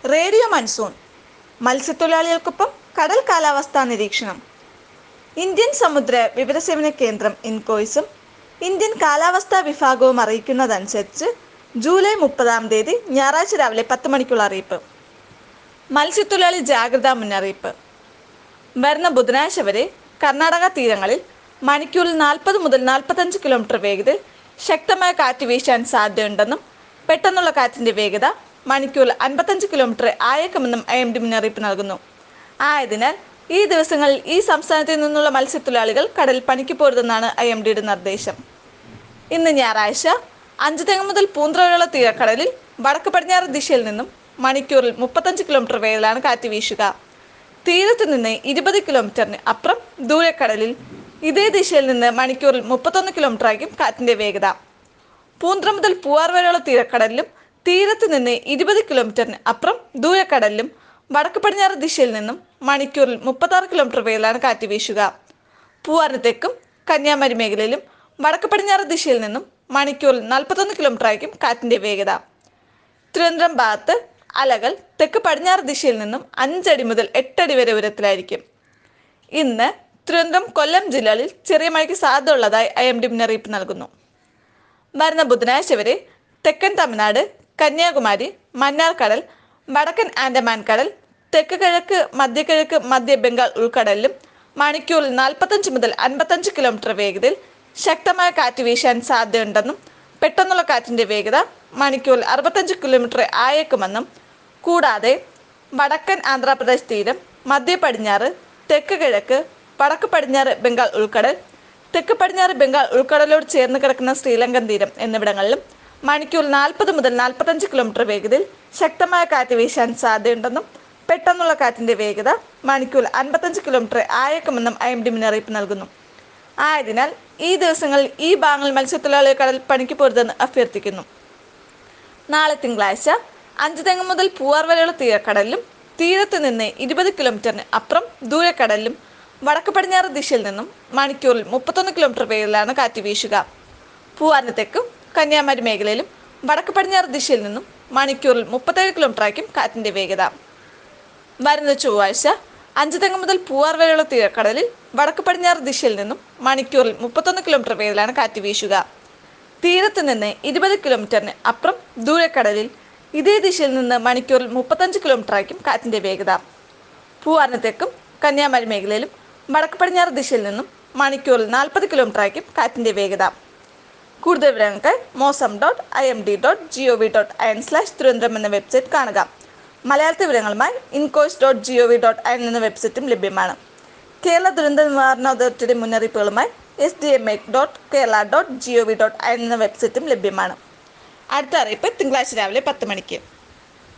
radio monsoon മത്സ്യത്തൊഴിലാളികൾക്കൊപ്പം കടൽ കാലാവസ്ഥാ നിരീക്ഷണം ഇന്ത്യൻ സമുദ്ര വിവരസേവന കേന്ദ്രം ഇൻകോയ്സും ഇന്ത്യൻ കാലാവസ്ഥാ വിഭാഗവും അറിയിക്കുന്നതനുസരിച്ച് ജൂലൈ മുപ്പതാം തീയതി ഞായറാഴ്ച രാവിലെ പത്ത് മണിക്കുള്ള അറിയിപ്പ് മത്സ്യത്തൊഴിലാളി ജാഗ്രതാ മുന്നറിയിപ്പ് വരുന്ന ബുധനാഴ്ച വരെ കർണാടക തീരങ്ങളിൽ മണിക്കൂറിൽ നാൽപ്പത് മുതൽ നാൽപ്പത്തഞ്ച് കിലോമീറ്റർ വേഗതയിൽ ശക്തമായ കാറ്റ് വീശാൻ സാധ്യതയുണ്ടെന്നും പെട്ടെന്നുള്ള കാറ്റിന്റെ വേഗത മണിക്കൂറിൽ അൻപത്തഞ്ച് കിലോമീറ്റർ ആയേക്കുമെന്നും ഐ എം ഡി മുന്നറിയിപ്പ് നൽകുന്നു ആയതിനാൽ ഈ ദിവസങ്ങളിൽ ഈ സംസ്ഥാനത്തിൽ നിന്നുള്ള മത്സ്യത്തൊഴിലാളികൾ കടലിൽ പണിക്ക് പോരുതെന്നാണ് ഐ എം ഡിയുടെ നിർദ്ദേശം ഇന്ന് ഞായറാഴ്ച അഞ്ചുതെങ്ങ് മുതൽ പൂന്ത്ര വരെയുള്ള തീരക്കടലിൽ വടക്ക് പടിഞ്ഞാറ് ദിശയിൽ നിന്നും മണിക്കൂറിൽ മുപ്പത്തഞ്ച് കിലോമീറ്റർ വേഗത്തിലാണ് കാറ്റ് വീശുക തീരത്ത് നിന്ന് ഇരുപത് കിലോമീറ്ററിന് അപ്പുറം ദൂരക്കടലിൽ ഇതേ ദിശയിൽ നിന്ന് മണിക്കൂറിൽ മുപ്പത്തൊന്ന് കിലോമീറ്റർ ആയിരിക്കും കാറ്റിന്റെ വേഗത പൂന്ത്ര മുതൽ പൂവാർ വരെയുള്ള തീരക്കടലിലും തീരത്ത് നിന്ന് ഇരുപത് കിലോമീറ്ററിന് അപ്പുറം ദൂരക്കടലിലും വടക്ക് പടിഞ്ഞാറ് ദിശയിൽ നിന്നും മണിക്കൂറിൽ മുപ്പത്താറ് കിലോമീറ്റർ വേഗത്തിലാണ് കാറ്റ് വീശുക പൂവാറിന് തെക്കും കന്യാകുമാരി മേഖലയിലും വടക്ക് പടിഞ്ഞാറ് ദിശയിൽ നിന്നും മണിക്കൂറിൽ നാൽപ്പത്തൊന്ന് കിലോമീറ്റർ ആയിരിക്കും കാറ്റിന്റെ വേഗത തിരുവനന്തപുരം ഭാഗത്ത് അലകൾ തെക്ക് പടിഞ്ഞാറ് ദിശയിൽ നിന്നും അഞ്ചടി മുതൽ എട്ടടി വരെ ഉയരത്തിലായിരിക്കും ഇന്ന് തിരുവനന്തപുരം കൊല്ലം ജില്ലകളിൽ ചെറിയ മഴയ്ക്ക് സാധ്യത ഉള്ളതായി ഐ എം ഡി മുന്നറിയിപ്പ് നൽകുന്നു വരുന്ന ബുധനാഴ്ച വരെ തെക്കൻ തമിഴ്നാട് കന്യാകുമാരി മന്നാർ കടൽ വടക്കൻ ആൻഡമാൻ കടൽ തെക്ക് കിഴക്ക് മധ്യകിഴക്ക് മധ്യ ബംഗാൾ ഉൾക്കടലിലും മണിക്കൂറിൽ നാൽപ്പത്തഞ്ച് മുതൽ അൻപത്തഞ്ച് കിലോമീറ്റർ വേഗതയിൽ ശക്തമായ കാറ്റ് വീശാൻ സാധ്യതയുണ്ടെന്നും പെട്ടെന്നുള്ള കാറ്റിന്റെ വേഗത മണിക്കൂറിൽ അറുപത്തഞ്ച് കിലോമീറ്റർ ആയേക്കുമെന്നും കൂടാതെ വടക്കൻ ആന്ധ്രാപ്രദേശ് തീരം മധ്യ പടിഞ്ഞാറ് തെക്ക് കിഴക്ക് വടക്ക് പടിഞ്ഞാറ് ബംഗാൾ ഉൾക്കടൽ തെക്ക് പടിഞ്ഞാറ് ബംഗാൾ ഉൾക്കടലോട് ചേർന്ന് കിടക്കുന്ന ശ്രീലങ്കൻ തീരം എന്നിവിടങ്ങളിലും മണിക്കൂറിൽ നാൽപ്പത് മുതൽ നാൽപ്പത്തഞ്ച് കിലോമീറ്റർ വേഗതയിൽ ശക്തമായ കാറ്റ് വീശാൻ സാധ്യതയുണ്ടെന്നും പെട്ടെന്നുള്ള കാറ്റിന്റെ വേഗത മണിക്കൂറിൽ അൻപത്തഞ്ച് കിലോമീറ്റർ ആയേക്കുമെന്നും ഐ എം ഡി മുന്നറിയിപ്പ് നൽകുന്നു ആയതിനാൽ ഈ ദിവസങ്ങളിൽ ഈ ഭാഗങ്ങളിൽ മത്സ്യത്തൊഴിലാളികൾ കടൽ പണിക്ക് പോരുതെന്ന് അഭ്യർത്ഥിക്കുന്നു നാളെ തിങ്കളാഴ്ച അഞ്ച് തെങ്ങ് മുതൽ പൂവാർ വരെയുള്ള തീരക്കടലിലും തീരത്ത് നിന്ന് ഇരുപത് കിലോമീറ്ററിന് അപ്പുറം ദൂരക്കടലിലും വടക്ക് പടിഞ്ഞാറ് ദിശയിൽ നിന്നും മണിക്കൂറിൽ മുപ്പത്തൊന്ന് കിലോമീറ്റർ വേഗത്തിലാണ് കാറ്റ് വീശുക പൂവാറിന് തെക്കും കന്യാകുമാരി മേഖലയിലും വടക്ക് പടിഞ്ഞാറ് ദിശയിൽ നിന്നും മണിക്കൂറിൽ മുപ്പത്തേഴ് കിലോമീറ്റർ ആയിരിക്കും കാറ്റിന്റെ വേഗത വരുന്ന ചൊവ്വാഴ്ച അഞ്ച് തെങ്ങ് മുതൽ പൂവാർ വരെയുള്ള തീരക്കടലിൽ വടക്ക് പടിഞ്ഞാറ് ദിശയിൽ നിന്നും മണിക്കൂറിൽ മുപ്പത്തൊന്ന് കിലോമീറ്റർ വേഗത്തിലാണ് കാറ്റ് വീശുക തീരത്ത് നിന്ന് ഇരുപത് കിലോമീറ്ററിന് അപ്പുറം ദൂരക്കടലിൽ ഇതേ ദിശയിൽ നിന്ന് മണിക്കൂറിൽ മുപ്പത്തഞ്ച് കിലോമീറ്റർ ആയിരിക്കും കാറ്റിന്റെ വേഗത പൂവാറിന് തെക്കും കന്യാകുമാരി മേഖലയിലും വടക്ക് പടിഞ്ഞാറ് ദിശയിൽ നിന്നും മണിക്കൂറിൽ നാൽപ്പത് കിലോമീറ്റർ ആയിരിക്കും കാറ്റിന്റെ വേഗത കൂടുതൽ വിവരങ്ങൾക്ക് Mausam dot I M D dot G O V dot I N slash Thiruvananthapuram എന്ന വെബ്സൈറ്റ് കാണുക മലയാളത്തിൽ വിവരങ്ങളുമായി INCOIS dot G O V dot I N എന്ന വെബ്സൈറ്റും ലഭ്യമാണ് കേരള ദുരന്ത നിവാരണ അതോറിറ്റിയുടെ മുന്നറിയിപ്പുകളുമായി S D M A dot Kerala dot G O V dot I N എന്ന വെബ്സൈറ്റും ലഭ്യമാണ് അടുത്ത അറിയിപ്പ് തിങ്കളാഴ്ച രാവിലെ പത്ത് മണിക്ക്